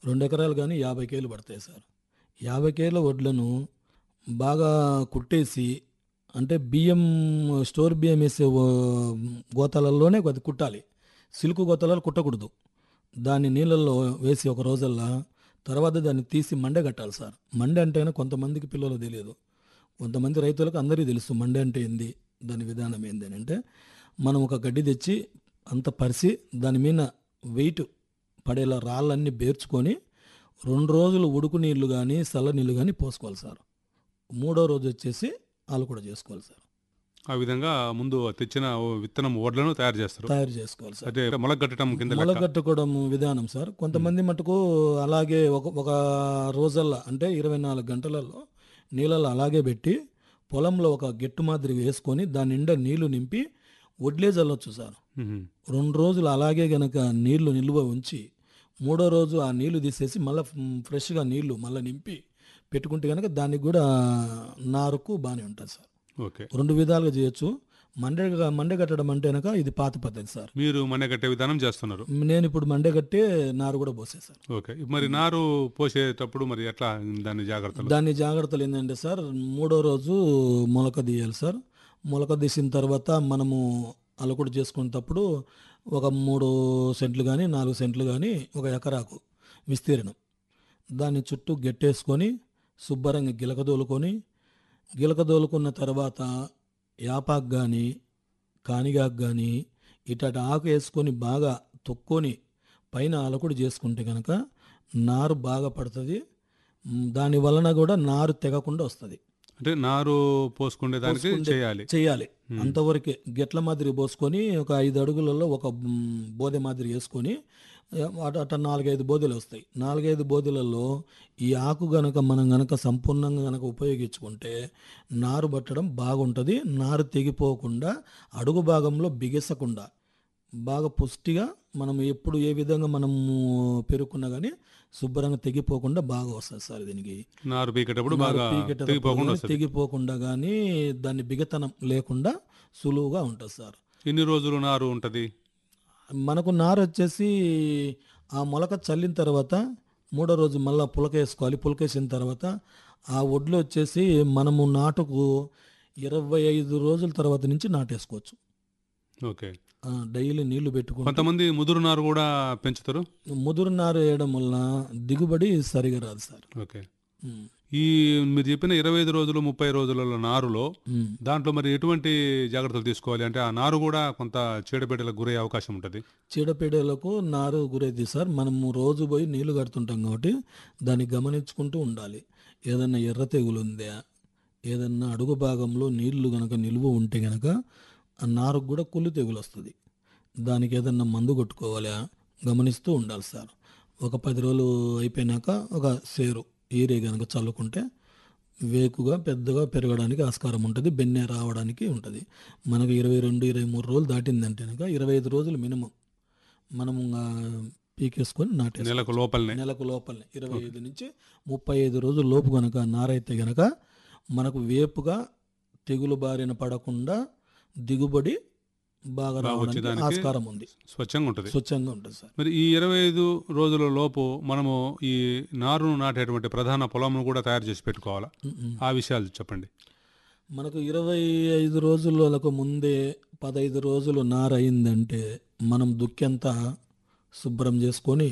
రెండు ఎకరాలు కానీ యాభై కేలు పడతాయి సార్ యాభై కేల వడ్లను బాగా కుట్టేసి అంటే బియ్యం స్టోర్ బియ్యం వేసే ఓ- గోతాలలోనే అది కుట్టాలి సిల్క్ గోతాలలో కుట్టకూడదు దాన్ని నీళ్ళల్లో వేసి ఒక రోజల్లా తర్వాత దాన్ని తీసి మండే కట్టాలి సార్ మండే అంటేనే కొంతమందికి పిల్లలు తెలియదు కొంతమంది రైతులకు అందరికీ తెలుసు మండే అంటే ఏంది దాని విధానం ఏంది అని అంటే మనం ఒక గడ్డి తెచ్చి అంత పరిసి దాని మీద వెయిట్ పడేలా రాళ్ళన్నీ బేర్చుకొని రెండు రోజులు ఉడుకు నీళ్లు కానీ చల్ల నీళ్లు కానీ పోసుకోవాలి సార్ మూడో రోజు వచ్చేసి వాళ్ళు కూడా చేసుకోవాలి సార్ ఆ విధంగా ముందు తెచ్చిన ఓ విత్తనం వడ్లను తయారు చేస్తారు తయారు చేసుకోవాలి సార్ అంటే మొలకట్టడం కింద లెక్క. మొలగట్టుకోవడం విధానం సార్ కొంతమంది మటుకు అలాగే ఒక ఒక రోజల్లా అంటే ఇరవై నాలుగు గంటలలో నీళ్ళలో అలాగే పెట్టి పొలంలో ఒక గెట్టు మాదిరి వేసుకొని దాని నిండా నీళ్లు నింపి వడ్లే చల్లొచ్చు సార్ మ్మ్. రెండు రోజులు అలాగే గనక నీళ్లు నిల్వ ఉంచి మూడో రోజు ఆ నీళ్లు తీసేసి మళ్ళీ ఫ్రెష్గా నీళ్లు మళ్ళీ నింపి పెట్టుకుంటే కనుక దానికి కూడా నారుకు బాగానే ఉంటుంది సార్ ఓకే రెండు విధాలుగా చేయొచ్చు మండే మండే కట్టడం అంటే కనుక ఇది పాత పద్ధతి సార్ మీరు మనే కట్టే విధానం చేస్తున్నారు నేను ఇప్పుడు మండే కట్టే నారు కూడా పోసేసాను ఓకే మరి నారు పోసేటప్పుడు మరి ఎట్లా దాని జాగ్రత్తలు దాని జాగ్రత్తలు ఏంటంటే సార్ మూడో రోజు మొలక తీయాలి సార్ మొలక తీసిన తర్వాత మనము అలకుడు చేసుకునేటప్పుడు ఒక మూడు సెంట్లు కానీ నాలుగు సెంట్లు కానీ ఒక ఎకరాకు విస్తీర్ణం దాని చుట్టూ గెట్టేసుకొని శుభ్రంగా గిలకదోలుకొని గిలకదోలుకున్న తర్వాత యాపాకు కానీ కానిగాకు కానీ ఇటట ఆకు వేసుకొని బాగా తొక్కొని పైన అలకుడు చేసుకుంటే కనుక నారు బాగా పడుతుంది మ్, దాని వలన కూడా నారు తెగకుండా వస్తుంది అంటే నారు పోసుకునే దానికి పోసుకుండే- చేయాలి చేయాలి అంతవరకే గెట్ల మాదిరి పోసుకొని ఒక ఐదు అడుగులలో ఒక మ్, బోదె మాదిరి వేసుకొని అట అట నాలుగైదు బోదెలు వస్తాయి నాలుగైదు బోదెలలో ఈ ఆకు గనక మనం గనక సంపూర్ణంగా గనక ఉపయోగించుకుంటే నారు పట్టడం బాగుంటుంది నారు తెగిపోకుండా అడుగు భాగంలో బిగసకుండా బాగా పుష్టిగా మనం ఎప్పుడు ఏ విధంగా మనము పెరుక్కున్నా కానీ శుభ్రంగా తెగిపోకుండా బాగా వస్తుంది సార్ దీనికి నారు పీకేటప్పుడు బాగా నారు పీకేటప్పుడు తెగిపోకుండా కానీ వస్తుంది తెగిపోకుండా కానీ దాన్ని బిగతనం లేకుండా సులువుగా ఉంటుంది సార్ ఎన్ని రోజులు నారు ఉంటది మనకు నారు వచ్చేసి ఆ మొలక చల్లిన తర్వాత మూడో రోజు మళ్ళీ పులక వేసుకోవాలి పులక వేసిన తర్వాత ఆ ఒడ్లు వచ్చేసి మనము నాటుకు ఇరవై ఐదు రోజుల తర్వాత నుంచి నాటేసుకోవచ్చు ఓకే ఆ, డైలీ నీళ్లు పెట్టుకుంటే కొంతమంది ముదురు నారు కూడా పెంచుతారు ముదురు నారు వేయడం వల్ల దిగుబడి సరిగా రాదు సార్ ఓకే ఉమ్, ఈ మీరు చెప్పిన ఇరవై ఐదు రోజులు ముప్పై రోజులలో నారులో ఉమ్. దాంట్లో మరి ఎటువంటి జాగ్రత్తలు తీసుకోవాలి అంటే ఆ నారు కూడా కొంత చీడపీడలకు గురయ్యే అవకాశం ఉంటుంది చీడపీడలకు నారు గురైంది సార్ మనము రోజు పోయి నీళ్లు కడుతుంటాం కాబట్టి దాన్ని గమనించుకుంటూ ఉండాలి ఏదన్నా ఎర్ర తెగులు ఉందా ఏదన్నా అడుగు భాగంలో నీళ్లు గనక నిలువ ఉంటే గనక ఆ నారుకు కూడా కుళ్ళు తెగులు వస్తుంది దానికి ఏదన్నా మందు కొట్టుకోవాలా గమనిస్తూ ఉండాలి సార్ ఒక పది రోజులు అయిపోయినాక ఒక సేరు ఈరే గనక చల్లుకుంటే వేకుగా పెద్దగా పెరగడానికి ఆస్కారం ఉంటుంది బెన్నె రావడానికి ఉంటుంది మనకు ఇరవై రెండు ఇరవై మూడు రోజులు దాటిందంటే కనుక ఇరవై ఐదు రోజులు మినిమం మనము ఆ, పీకేసుకొని నాటేస్తాం నెలకు లోపలనే నెలకు లోపలనే ఇరవై ఐదు నుంచి ముప్పై ఐదు రోజుల లోపు గనక నారైతే గనక మనకు వేపుగా తెగులు బారిన పడకుండా దిగుబడి బాగా రావడానికి వచ్చేదానికి ఆస్కారం ఉంది స్వచ్ఛంగా ఉంటుంది స్వచ్ఛంగా ఉంటుంది సార్ మరి ఈ ఇరవై ఐదు రోజుల లోపు మనము ఈ నారును నాటేటువంటి ప్రధాన పొలంను కూడా తయారు చేసి పెట్టుకోవాలా ఉమ్మ్. ఆ విషయాలు చెప్పండి మనకు ఇరవై ఐదు రోజులకు ముందే పదహైదు రోజులు నారయిందంటే మనం దుక్కంతా శుభ్రం చేసుకొని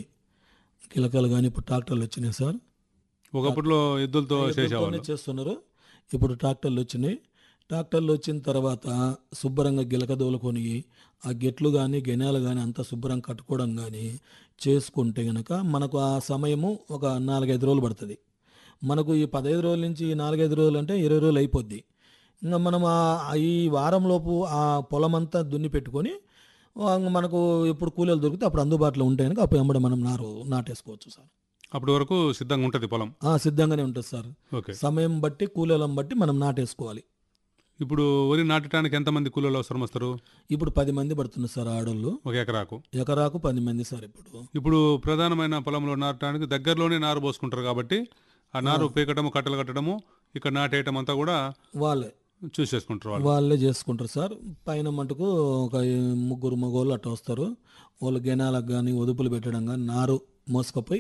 కిలకలు కానీ ఇప్పుడు ట్రాక్టర్లు వచ్చినాయి సార్ ఒకప్పట్లో ఎద్దులతో ఎద్దులతోనే చేసేవాళ్ళు చేస్తున్నారు ఇప్పుడు ట్రాక్టర్లు వచ్చినాయి ట్రాక్టర్లు వచ్చిన తర్వాత శుభ్రంగా గిలకదోలుకొని ఆ గెట్లు కానీ గెనాలు కానీ అంతా శుభ్రం కట్టుకోవడం కానీ చేసుకుంటే గనక మనకు ఆ సమయము ఒక నాలుగైదు రోజులు పడుతుంది మనకు ఈ పదహైదు రోజుల నుంచి ఈ నాలుగైదు రోజులు అంటే ఇరవై రోజులు అయిపోద్ది ఇంకా మనం ఆ- ఈ వారంలోపు ఆ పొలం అంతా దున్ని పెట్టుకొని ఆ, మనకు ఎప్పుడు కూలీలు దొరికితే అప్పుడు అందుబాటులో ఉంటే కనుక అప్పుడు వెంబడి మనం నారు నాటేసుకోవచ్చు సార్ అప్పటి వరకు సిద్ధంగా ఉంటుంది పొలం ఆ, సిద్ధంగానే ఉంటుంది సార్ ఓకే సమయం బట్టి కూలీలను బట్టి మనం నాటేసుకోవాలి ఇప్పుడు వరి నాటడానికి ఎంతమంది కూలీలు అవసరం వస్తారు ఇప్పుడు పది మంది పడుతున్నారు సార్ ఆడోళ్ళు ఒక ఎకరాకు ఎకరాకు పది మంది సార్ ఇప్పుడు ఇప్పుడు ప్రధానమైన పొలంలో నాటడానికి దగ్గరలోనే నారు పోసుకుంటారు కాబట్టి ఆ నారు పీకటము కట్టలు కట్టడము ఇక్కడ నాటేయటం అంతా కూడా వాళ్ళే చూసేసుకుంటారు వాళ్ళు వాళ్ళే చేసుకుంటారు సార్ పైన మటుకు ఒక ముగ్గురు మగోళ్ళు అట్లా వస్తారు వాళ్ళు గెనాలకు కానీ ఒదుపులు పెట్టడం కానీ నారు మోసుకపోయి